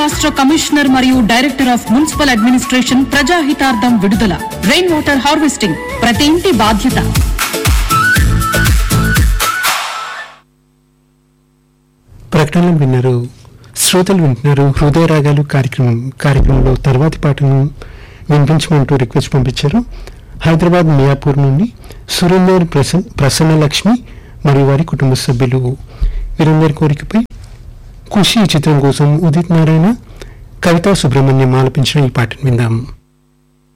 రాష్ట్ర కమిషనర్ మరియు director of municipal administration ప్రజాహితార్థం విడుదల రెయిన్ వాటర్ హార్వెస్టింగ్ ప్రతి ఇంటి బాధ్యత ప్రకటనలు విన్నారు శ్రోతలు వింటున్నారు హృదయ రాగాలు కార్యక్రమం కార్యక్రమంలో తర్వాతి పాటను వినిపించమంటూ రిక్వెస్ట్ పంపించారు హైదరాబాద్ మియాపూర్ నుండి సురేందర్ ప్రసన్ ప్రసన్న లక్ష్మి మరియు వారి కుటుంబ సభ్యులు వీరందరి కోరికపై ఖుషి చిత్రం కోసం ఉదిత్ నారాయణ కవితా సుబ్రహ్మణ్యం ఆలపించిన ఈ పాటను విందాం